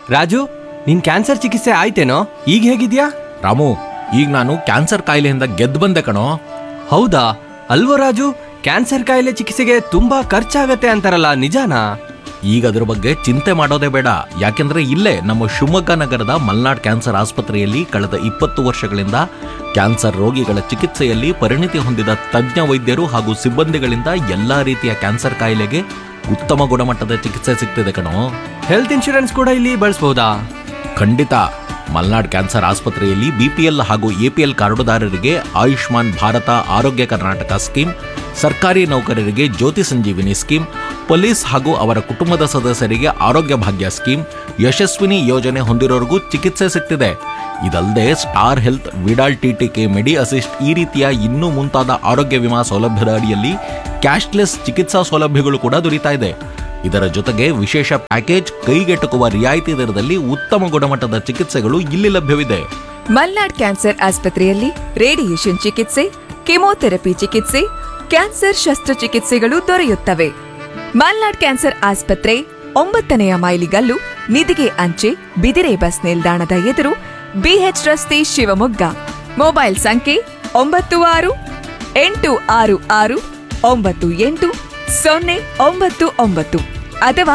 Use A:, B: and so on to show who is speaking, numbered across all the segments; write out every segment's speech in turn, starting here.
A: ರಾಜು ನಿನ್ ಕ್ಯಾನ್ಸರ್ ಚಿಕಿತ್ಸೆ ಆಯ್ತೇನೋ ಈಗ ಹೇಗಿದ್ಯಾ
B: ರಾಮು ಈಗ ನಾನು ಕ್ಯಾನ್ಸರ್ ಕಾಯಿಲೆಯಿಂದ ಗೆದ್ದು ಬಂದೆ ಕಣೋ
A: ಹೌದಾ ಅಲ್ವೋ ರಾಜು ಕ್ಯಾನ್ಸರ್ ಕಾಯಿಲೆ ಚಿಕಿತ್ಸೆಗೆ ತುಂಬಾ ಖರ್ಚಾಗತ್ತೆ ಅಂತಾರಲ್ಲ ನಿಜಾನಾ
B: ಈಗ ಅದ್ರ ಬಗ್ಗೆ ಚಿಂತೆ ಮಾಡೋದೇ ಬೇಡ ಯಾಕೆಂದ್ರೆ ಇಲ್ಲೇ ನಮ್ಮ ಶಿವಮೊಗ್ಗ ನಗರದ ಮಲ್ನಾಡ್ ಕ್ಯಾನ್ಸರ್ ಆಸ್ಪತ್ರೆಯಲ್ಲಿ ಕಳೆದ ಇಪ್ಪತ್ತು ವರ್ಷಗಳಿಂದ ಕ್ಯಾನ್ಸರ್ ರೋಗಿಗಳ ಚಿಕಿತ್ಸೆಯಲ್ಲಿ ಪರಿಣಿತಿ ಹೊಂದಿದ ತಜ್ಞ ವೈದ್ಯರು ಹಾಗೂ ಸಿಬ್ಬಂದಿಗಳಿಂದ ಎಲ್ಲಾ ರೀತಿಯ ಕ್ಯಾನ್ಸರ್ ಕಾಯಿಲೆಗೆ ಉತ್ತಮ ಗುಣಮಟ್ಟದ ಚಿಕಿತ್ಸೆ ಸಿಗ್ತಿದೆ ಕಣೋ
A: ಹೆಲ್ತ್ ಇನ್ಶೂರೆನ್ಸ್ ಕೂಡ ಇಲ್ಲಿ ಬಳಸ್ಬೋದಾ
B: ಖಂಡಿತ ಮಲ್ನಾಡ್ ಕ್ಯಾನ್ಸರ್ ಆಸ್ಪತ್ರೆಯಲ್ಲಿ ಬಿಪಿಎಲ್ ಹಾಗೂ ಎಪಿಎಲ್ ಕಾರ್ಡುದಾರರಿಗೆ ಆಯುಷ್ಮಾನ್ ಭಾರತ ಆರೋಗ್ಯ ಕರ್ನಾಟಕ ಸ್ಕೀಮ್ ಸರ್ಕಾರಿ ನೌಕರರಿಗೆ ಜ್ಯೋತಿ ಸಂಜೀವಿನಿ ಸ್ಕೀಮ್ ಪೊಲೀಸ್ ಹಾಗೂ ಅವರ ಕುಟುಂಬದ ಸದಸ್ಯರಿಗೆ ಆರೋಗ್ಯ ಭಾಗ್ಯ ಸ್ಕೀಮ್ ಯಶಸ್ವಿನಿ ಯೋಜನೆ ಹೊಂದಿರೋರಿಗೂ ಚಿಕಿತ್ಸೆ ಸಿಗ್ತಿದೆ ಇದಲ್ಲದೆ star health Vidal TTK medi assist ಈ ರೀತಿಯ ಇನ್ನೂ ಮುಂತಾದ ಆರೋಗ್ಯ ವಿಮಾ ಸೌಲಭ್ಯದ ಅಡಿಯಲ್ಲಿ ಕ್ಯಾಶ್ಲೆಸ್ ಚಿಕಿತ್ಸಾ ಸೌಲಭ್ಯಗಳು ಕೂಡ ದೊರೀತಾ ಇದೆ ಇದರ ಜೊತೆಗೆ ವಿಶೇಷ ಪ್ಯಾಕೇಜ್ ಕೈಗೆಟುಕುವ ರಿಯಾಯಿತಿ ದರದಲ್ಲಿ ಉತ್ತಮ ಗುಣಮಟ್ಟದ ಚಿಕಿತ್ಸೆಗಳು ಇಲ್ಲಿ ಲಭ್ಯವಿದೆ
C: ಮಲ್ನಾಡ್ ಕ್ಯಾನ್ಸರ್ ಆಸ್ಪತ್ರೆಯಲ್ಲಿ ರೇಡಿಯೇಷನ್ ಚಿಕಿತ್ಸೆ ಕೆಮೊಥೆರಪಿ ಚಿಕಿತ್ಸೆ ಕ್ಯಾನ್ಸರ್ ಶಸ್ತ್ರಚಿಕಿತ್ಸೆಗಳು ದೊರೆಯುತ್ತವೆ ಮಲ್ನಾಡ್ ಕ್ಯಾನ್ಸರ್ ಆಸ್ಪತ್ರೆ ಒಂಬತ್ತನೆಯ ಮೈಲಿಗಲ್ಲು ನಿಧಿಗೆ ಅಂಚೆ ಬಿದಿರೆ ಬಸ್ ನಿಲ್ದಾಣದ ಎದುರು ಬಿಎಚ್ ರಸ್ತೆ ಶಿವಮೊಗ್ಗ ಮೊಬೈಲ್ ಸಂಖ್ಯೆ ಒಂಬತ್ತು ಆರು ಎಂಟು ಆರು ಆರು ಒಂಬತ್ತು ಎಂಟು ಸೊನ್ನೆ ಒಂಬತ್ತು ಒಂಬತ್ತು ಅಥವಾ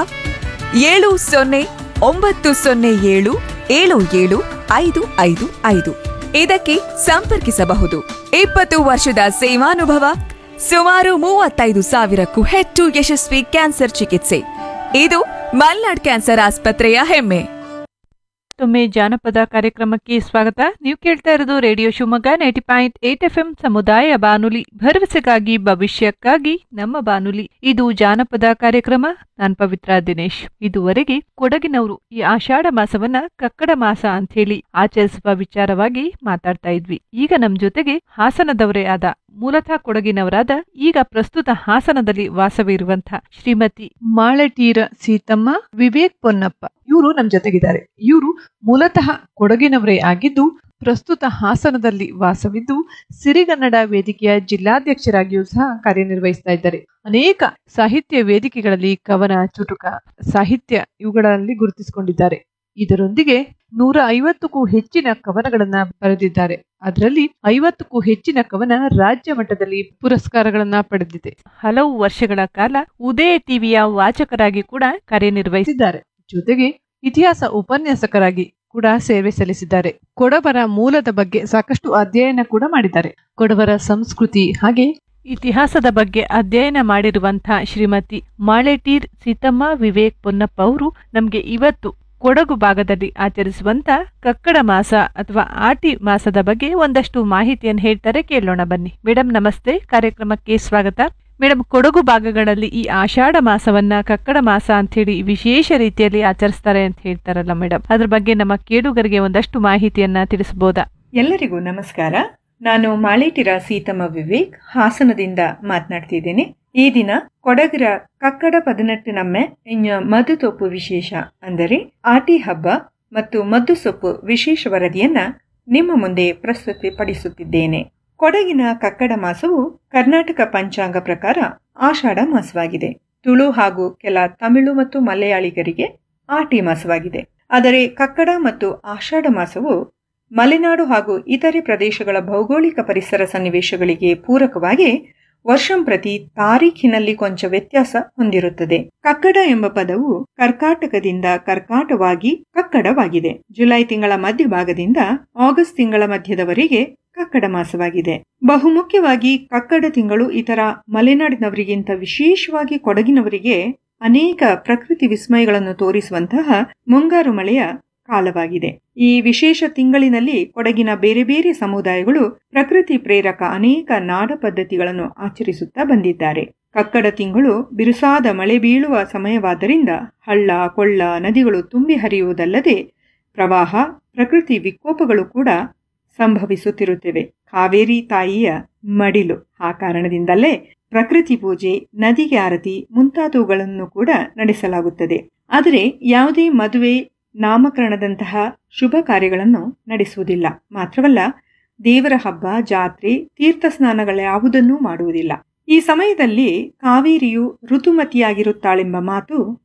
C: ಏಳು ಸೊನ್ನೆ ಒಂಬತ್ತು ಸೊನ್ನೆ ಏಳು ಏಳು ಏಳು ಐದು ಐದು ಐದು ಇದಕ್ಕೆ ಸಂಪರ್ಕಿಸಬಹುದು ಇಪ್ಪತ್ತು ವರ್ಷದ ಸೇವಾನುಭವ ಸುಮಾರು ಮೂವತ್ತೈದು ಸಾವಿರಕ್ಕೂ ಹೆಚ್ಚು ಯಶಸ್ವಿ ಕ್ಯಾನ್ಸರ್ ಚಿಕಿತ್ಸೆ ಇದು ಮಲ್ನಾಡ್ ಕ್ಯಾನ್ಸರ್ ಆಸ್ಪತ್ರೆಯ ಹೆಮ್ಮೆ
D: ಮತ್ತೊಮ್ಮೆ ಜಾನಪದ ಕಾರ್ಯಕ್ರಮಕ್ಕೆ ಸ್ವಾಗತ ನೀವು ಕೇಳ್ತಾ ಇರೋದು radio Shivamogga ninety point eight F M ಸಮುದಾಯ ಬಾನುಲಿ ಭರವಸೆಗಾಗಿ ಭವಿಷ್ಯಕ್ಕಾಗಿ ನಮ್ಮ ಬಾನುಲಿ ಇದು ಜಾನಪದ ಕಾರ್ಯಕ್ರಮ ನಾನ್ ಪವಿತ್ರ ದಿನೇಶ್ ಇದುವರೆಗೆ ಕೊಡಗಿನವರು ಈ ಆಷಾಢ ಮಾಸವನ್ನ ಕಕ್ಕಡ ಮಾಸ ಅಂತ ಹೇಳಿ ಆಚರಿಸುವ ವಿಚಾರವಾಗಿ ಮಾತಾಡ್ತಾ ಇದ್ವಿ ಈಗ ನಮ್ ಜೊತೆಗೆ ಹಾಸನದವರೇ ಆದ ಮೂಲತಃ ಕೊಡಗಿನವರಾದ ಈಗ ಪ್ರಸ್ತುತ ಹಾಸನದಲ್ಲಿ ವಾಸವಿರುವಂತಹ ಶ್ರೀಮತಿ
E: ಮಾಳಟೀರ ಸೀತಮ್ಮ ವಿವೇಕ್ ಪೊನ್ನಪ್ಪ ಇವರು ನಮ್ ಜೊತೆಗಿದ್ದಾರೆ ಇವರು ಮೂಲತಃ ಕೊಡಗಿನವರೇ ಆಗಿದ್ದು ಪ್ರಸ್ತುತ ಹಾಸನದಲ್ಲಿ ವಾಸವಿದ್ದು ಸಿರಿಗನ್ನಡ ವೇದಿಕೆಯ ಜಿಲ್ಲಾಧ್ಯಕ್ಷರಾಗಿಯೂ ಸಹ ಕಾರ್ಯನಿರ್ವಹಿಸ್ತಾ ಇದ್ದಾರೆ ಅನೇಕ ಸಾಹಿತ್ಯ ವೇದಿಕೆಗಳಲ್ಲಿ ಕವನ ಚುಟುಕ ಸಾಹಿತ್ಯ ಇವುಗಳಲ್ಲಿ ಗುರುತಿಸಿಕೊಂಡಿದ್ದಾರೆ ಇದರೊಂದಿಗೆ ನೂರ ಐವತ್ತಕ್ಕೂ ಹೆಚ್ಚಿನ ಕವನಗಳನ್ನ ಬರೆದಿದ್ದಾರೆ ಅದರಲ್ಲಿ ಐವತ್ತಕ್ಕೂ ಹೆಚ್ಚಿನ ಕವನ ರಾಜ್ಯ ಮಟ್ಟದಲ್ಲಿ ಪುರಸ್ಕಾರಗಳನ್ನ ಪಡೆದಿದೆ
D: ಹಲವು ವರ್ಷಗಳ ಕಾಲ ಉದಯ ಟಿವಿಯ ವಾಚಕರಾಗಿ ಕೂಡ ಕಾರ್ಯನಿರ್ವಹಿಸಿ
E: ಇದ್ದಾರೆ ಜೊತೆಗೆ ಇತಿಹಾಸ ಉಪನ್ಯಾಸಕರಾಗಿ ಕೂಡ ಸೇವೆ ಸಲ್ಲಿಸಿದ್ದಾರೆ ಕೊಡವರ ಮೂಲದ ಬಗ್ಗೆ ಸಾಕಷ್ಟು ಅಧ್ಯಯನ ಕೂಡ ಮಾಡಿದ್ದಾರೆ ಕೊಡವರ ಸಂಸ್ಕೃತಿ ಹಾಗೆ
D: ಇತಿಹಾಸದ ಬಗ್ಗೆ ಅಧ್ಯಯನ ಮಾಡಿರುವಂತಹ ಶ್ರೀಮತಿ ಮಾಳೆಟೀರ್ ಸೀತಮ್ಮ ವಿವೇಕ್ ಪೊನ್ನಪ್ಪ ಅವರು ನಮಗೆ ಇವತ್ತು ಕೊಡಗು ಭಾಗದಲ್ಲಿ ಆಚರಿಸುವಂತ ಕಕ್ಕಡ ಮಾಸ ಅಥವಾ ಆಟಿ ಮಾಸದ ಬಗ್ಗೆ ಒಂದಷ್ಟು ಮಾಹಿತಿಯನ್ನು ಹೇಳ್ತಾರೆ ಕೇಳೋಣ ಬನ್ನಿ ಮೇಡಮ್ ನಮಸ್ತೆ ಕಾರ್ಯಕ್ರಮಕ್ಕೆ ಸ್ವಾಗತ ಮೇಡಮ್ ಕೊಡಗು ಭಾಗಗಳಲ್ಲಿ ಈ ಆಷಾಢ ಮಾಸವನ್ನ ಕಕ್ಕಡ ಮಾಸ ಅಂತ ಹೇಳಿ ವಿಶೇಷ ರೀತಿಯಲ್ಲಿ ಆಚರಿಸ್ತಾರೆ ಅಂತ ಹೇಳ್ತಾರಲ್ಲ ಮೇಡಮ್ ಅದ್ರ ಬಗ್ಗೆ ನಮ್ಮ ಕೇಳುಗರಿಗೆ ಒಂದಷ್ಟು ಮಾಹಿತಿಯನ್ನ ತಿಳಿಸಬಹುದಾ
F: ಎಲ್ಲರಿಗೂ ನಮಸ್ಕಾರ ನಾನು ಮಾಳೇಟಿರ ಸೀತಮ್ಮ ವಿವೇಕ್ ಹಾಸನದಿಂದ ಮಾತನಾಡ್ತಿದ್ದೇನೆ ಈ ದಿನ ಕೊಡಗರ ಕಕ್ಕಡ ಪದನೆಟ್ಟು ನಮ್ಮೆ ಇನ್ನ ಮಧುತೊಪ್ಪು ವಿಶೇಷ ಅಂದರೆ ಆಟಿ ಹಬ್ಬ ಮತ್ತು ಮದ್ದು ಸೊಪ್ಪು ವಿಶೇಷ ವರದಿಯನ್ನ ನಿಮ್ಮ ಮುಂದೆ ಪ್ರಸ್ತುತಿಪಡಿಸುತ್ತಿದ್ದೇನೆ ಕೊಡಗಿನ ಕಕ್ಕಡ ಮಾಸವು ಕರ್ನಾಟಕ ಪಂಚಾಂಗ ಪ್ರಕಾರ ಆಷಾಢ ಮಾಸವಾಗಿದೆ ತುಳು ಹಾಗೂ ಕೆಲ ತಮಿಳು ಮತ್ತು ಮಲಯಾಳಿಗರಿಗೆ ಆಟಿ ಮಾಸವಾಗಿದೆ ಆದರೆ ಕಕ್ಕಡ ಮತ್ತು ಆಷಾಢ ಮಾಸವು ಮಲೆನಾಡು ಹಾಗೂ ಇತರೆ ಪ್ರದೇಶಗಳ ಭೌಗೋಳಿಕ ಪರಿಸರ ಸನ್ನಿವೇಶಗಳಿಗೆ ಪೂರಕವಾಗಿ ವರ್ಷಂಪ್ರತಿ ತಾರೀಖಿನಲ್ಲಿ ಕೊಂಚ ವ್ಯತ್ಯಾಸ ಹೊಂದಿರುತ್ತದೆ ಕಕ್ಕಡ ಎಂಬ ಪದವು ಕರ್ಕಾಟಕದಿಂದ ಕರ್ಕಾಟವಾಗಿ ಕಕ್ಕಡವಾಗಿದೆ ಜುಲೈ ತಿಂಗಳ ಮಧ್ಯಭಾಗದಿಂದ ಆಗಸ್ಟ್ ತಿಂಗಳ ಮಧ್ಯದವರೆಗೆ ಕಕ್ಕಡ ಮಾಸವಾಗಿದೆ ಬಹುಮುಖ್ಯವಾಗಿ ಕಕ್ಕಡ ತಿಂಗಳು ಇತರ ಮಲೆನಾಡಿನವರಿಗಿಂತ ವಿಶೇಷವಾಗಿ ಕೊಡಗಿನವರಿಗೆ ಅನೇಕ ಪ್ರಕೃತಿ ವಿಸ್ಮಯಗಳನ್ನು ತೋರಿಸುವಂತಹ ಮುಂಗಾರು ಮಳೆಯ ಕಾಲವಾಗಿದೆ ಈ ವಿಶೇಷ ತಿಂಗಳಿನಲ್ಲಿ ಕೊಡಗಿನ ಬೇರೆ ಬೇರೆ ಸಮುದಾಯಗಳು ಪ್ರಕೃತಿ ಪ್ರೇರಕ ಅನೇಕ ನಾಡ ಪದ್ಧತಿಗಳನ್ನು ಆಚರಿಸುತ್ತಾ ಬಂದಿದ್ದಾರೆ ಕಕ್ಕಡ ತಿಂಗಳು ಬಿರುಸಾದ ಮಳೆ ಬೀಳುವ ಸಮಯವಾದ್ದರಿಂದ ಹಳ್ಳ ಕೊಳ್ಳ ನದಿಗಳು ತುಂಬಿ ಹರಿಯುವುದಲ್ಲದೆ ಪ್ರವಾಹ ಪ್ರಕೃತಿ ವಿಕೋಪಗಳು ಕೂಡ ಸಂಭವಿಸುತ್ತಿರುತ್ತವೆ ಕಾವೇರಿ ತಾಯಿಯ ಮಡಿಲು ಆ ಕಾರಣದಿಂದಲೇ ಪ್ರಕೃತಿ ಪೂಜೆ ನದಿಗೆ ಆರತಿ ಮುಂತಾದವುಗಳನ್ನು ಕೂಡ ನಡೆಸಲಾಗುತ್ತದೆ ಆದರೆ ಯಾವುದೇ ಮದುವೆ ನಾಮಕರಣದಂತಹ ಶುಭ ಕಾರ್ಯಗಳನ್ನು ನಡೆಸುವುದಿಲ್ಲ ಮಾತ್ರವಲ್ಲ ದೇವರ ಹಬ್ಬ ಜಾತ್ರೆ ತೀರ್ಥ ಸ್ನಾನಗಳ್ಯಾವುದನ್ನೂ ಮಾಡುವುದಿಲ್ಲ ಈ ಸಮಯದಲ್ಲಿ ಕಾವೇರಿಯು ಋತುಮತಿಯಾಗಿರುತ್ತಾಳೆಂಬ ಮಾತು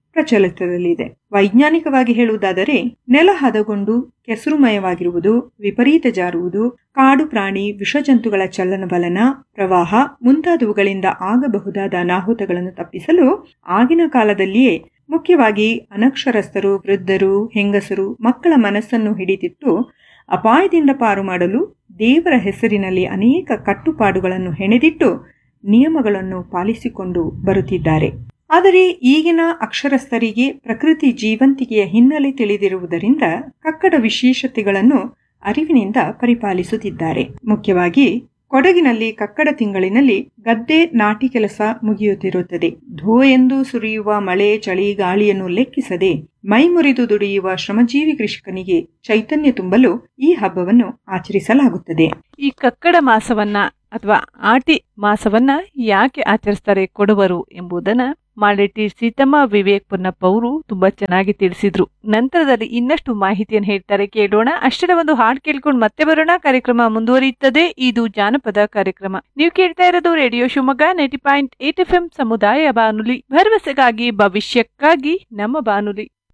F: ಪ್ರಚಲಿತದಲ್ಲಿದೆ ವೈಜ್ಞಾನಿಕವಾಗಿ ಹೇಳುವುದಾದರೆ ನೆಲ ಹದಗೊಂಡು ಕೆಸರುಮಯವಾಗಿರುವುದು ವಿಪರೀತ ಜಾರುವುದು ಕಾಡು ಪ್ರಾಣಿ ವಿಷಜಂತುಗಳ ಚಲನವಲನ ಪ್ರವಾಹ ಮುಂತಾದವುಗಳಿಂದ ಆಗಬಹುದಾದ ಅನಾಹುತಗಳನ್ನು ತಪ್ಪಿಸಲು ಆಗಿನ ಕಾಲದಲ್ಲಿಯೇ ಮುಖ್ಯವಾಗಿ ಅನಕ್ಷರಸ್ಥರು ವೃದ್ಧರು ಹೆಂಗಸರು ಮಕ್ಕಳ ಮನಸ್ಸನ್ನು ಹಿಡಿದಿಟ್ಟು ಅಪಾಯದಿಂದ ಪಾರು ಮಾಡಲು ದೇವರ ಹೆಸರಿನಲ್ಲಿ ಅನೇಕ ಕಟ್ಟುಪಾಡುಗಳನ್ನು ಹೆಣೆದಿಟ್ಟು ನಿಯಮಗಳನ್ನು ಪಾಲಿಸಿಕೊಂಡು ಬರುತ್ತಿದ್ದಾರೆ ಆದರೆ ಈಗಿನ ಅಕ್ಷರಸ್ಥರಿಗೆ ಪ್ರಕೃತಿ ಜೀವಂತಿಕೆಯ ಹಿನ್ನೆಲೆ ತಿಳಿದಿರುವುದರಿಂದ ಕಕ್ಕಡ ವಿಶೇಷತೆಗಳನ್ನು ಅರಿವಿನಿಂದ ಪರಿಪಾಲಿಸುತ್ತಿದ್ದಾರೆ ಮುಖ್ಯವಾಗಿ ಕೊಡಗಿನಲ್ಲಿ ಕಕ್ಕಡ ತಿಂಗಳಿನಲ್ಲಿ ಗದ್ದೆ ನಾಟಿ ಕೆಲಸ ಮುಗಿಯುತ್ತಿರುತ್ತದೆ ಧೋ ಎಂದು ಸುರಿಯುವ ಮಳೆ ಚಳಿ ಗಾಳಿಯನ್ನು ಲೆಕ್ಕಿಸದೆ ಮೈ ಮುರಿದು ದುಡಿಯುವ ಶ್ರಮಜೀವಿ ಕೃಷಿಕನಿಗೆ ಚೈತನ್ಯ ತುಂಬಲು ಈ ಹಬ್ಬವನ್ನು ಆಚರಿಸಲಾಗುತ್ತದೆ
D: ಈ ಕಕ್ಕಡ ಮಾಸವನ್ನ ಅಥವಾ ಆಟಿ ಮಾಸವನ್ನ ಯಾಕೆ ಆಚರಿಸ್ತಾರೆ ಕೊಡವರು ಎಂಬುದನ್ನ ಮಾಳೆಟಿ ಸೀತಮ್ಮ ವಿವೇಕ್ ಪೊನ್ನಪ್ಪ ಅವರು ತುಂಬಾ ಚೆನ್ನಾಗಿ ತಿಳಿಸಿದ್ರು ನಂತರದಲ್ಲಿ ಇನ್ನಷ್ಟು ಮಾಹಿತಿಯನ್ನು ಹೇಳ್ತಾರೆ ಕೇಳೋಣ ಅಷ್ಟರ ಒಂದು ಹಾಡು ಕೇಳ್ಕೊಂಡು ಮತ್ತೆ ಬರೋಣ ಕಾರ್ಯಕ್ರಮ ಮುಂದುವರಿಯುತ್ತದೆ ಇದು ಜಾನಪದ ಕಾರ್ಯಕ್ರಮ ನೀವು ಕೇಳ್ತಾ ಇರೋದು radio Shivamogga ninety point eight F M ಸಮುದಾಯ ಬಾನುಲಿ ಭರವಸೆಗಾಗಿ ಭವಿಷ್ಯಕ್ಕಾಗಿ ನಮ್ಮ ಬಾನುಲಿ